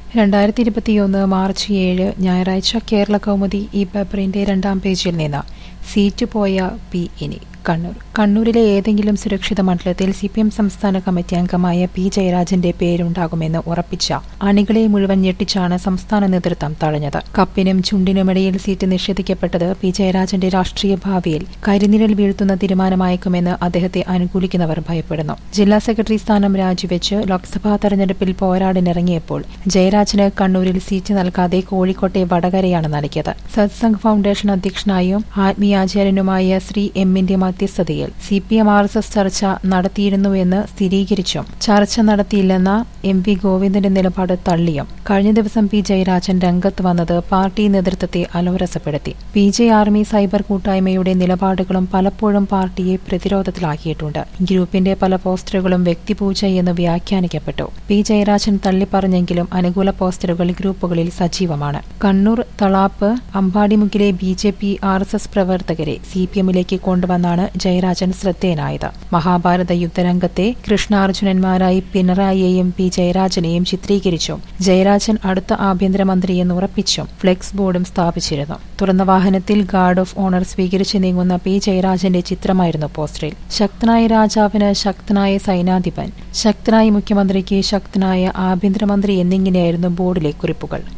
രണ്ടായിരത്തി ഇരുപത്തിയൊന്ന് മാർച്ച് ഏഴ് ഞായറാഴ്ച കേരള കൗമുദി ഈ പേപ്പറിന്റെ രണ്ടാം പേജിൽ നിന്ന് സീറ്റ് പോയ പി ഇനി കണ്ണൂർ കണ്ണൂരിലെ ഏതെങ്കിലും സുരക്ഷിത മണ്ഡലത്തിൽ സി പി എം സംസ്ഥാന കമ്മിറ്റി അംഗമായ പി ജയരാജന്റെ പേരുണ്ടാകുമെന്ന് ഉറപ്പിച്ച അണികളെ മുഴുവൻ ഞെട്ടിച്ചാണ് സംസ്ഥാന നേതൃത്വം തഴഞ്ഞത് കപ്പിനും ചുണ്ടിനുമിടയിൽ സീറ്റ് നിഷേധിക്കപ്പെട്ടത് പി ജയരാജന്റെ രാഷ്ട്രീയ ഭാവിയിൽ കരിനിഴൽ വീഴ്ത്തുന്ന തീരുമാനമായേക്കുമെന്ന് അദ്ദേഹത്തെ അനുകൂലിക്കുന്നവർ ഭയപ്പെടുന്നു ജില്ലാ സെക്രട്ടറി സ്ഥാനം രാജിവെച്ച് ലോക്സഭാ തെരഞ്ഞെടുപ്പിൽ പോരാടിനിറങ്ങിയപ്പോൾ ജയരാജന് കണ്ണൂരിൽ സീറ്റ് നൽകാതെ കോഴിക്കോട്ടെ വടകരയാണ് നൽകിയത് സത്സംഗ് ഫൗണ്ടേഷൻ അധ്യക്ഷനായും ആത്മീയാചാര്യനുമായ ശ്രീ എമ്മിന്റെ മധ്യസ്ഥതയിൽ C P M R S S ചർച്ച നടത്തിയിരുന്നുവെന്ന് സ്ഥിരീകരിച്ചും ചർച്ച നടത്തിയില്ലെന്ന എം വി ഗോവിന്ദന്റെ നിലപാട് തള്ളിയും കഴിഞ്ഞ ദിവസം പി ജയരാജൻ രംഗത്ത് വന്നത് പാർട്ടി നേതൃത്വത്തെ അലോരസപ്പെടുത്തി പി ജെ ആർമി സൈബർ കൂട്ടായ്മയുടെ നിലപാടുകളും പലപ്പോഴും പാർട്ടിയെ പ്രതിരോധത്തിലാക്കിയിട്ടുണ്ട് ഗ്രൂപ്പിന്റെ പല പോസ്റ്ററുകളും വ്യക്തിപൂജ എന്ന് വ്യാഖ്യാനിക്കപ്പെട്ടു പി ജയരാജൻ തള്ളിപ്പറഞ്ഞെങ്കിലും അനുകൂല പോസ്റ്ററുകൾ ഗ്രൂപ്പുകളിൽ സജീവമാണ് കണ്ണൂർ തളാപ്പ് അമ്പാടിമുക്കിലെ B J P R S S പ്രവർത്തകരെ സി പി എമ്മിലേക്ക് കൊണ്ടുവന്നാണ് ജയരാജൻ ശ്രദ്ധേയനായത് മഹാഭാരത യുദ്ധരംഗത്തെ കൃഷ്ണാർജുനന്മാരായി പിണറായിയെയും പി ജയരാജനെയും ചിത്രീകരിച്ചും ജയരാജൻ അടുത്ത ആഭ്യന്തരമന്ത്രിയെന്ന് ഉറപ്പിച്ചും ഫ്ലെക്സ് ബോർഡും സ്ഥാപിച്ചിരുന്നു തുറന്ന വാഹനത്തിൽ ഗാർഡ് ഓഫ് ഓണർ സ്വീകരിച്ച് നീങ്ങുന്ന പി ജയരാജന്റെ ചിത്രമായിരുന്നു പോസ്റ്ററിൽ ശക്തനായ രാജാവിന് ശക്തനായ സൈനാധിപൻ ശക്തനായ മുഖ്യമന്ത്രിക്ക് ശക്തനായ ആഭ്യന്തരമന്ത്രി എന്നിങ്ങനെയായിരുന്നു ബോർഡിലെ കുറിപ്പുകൾ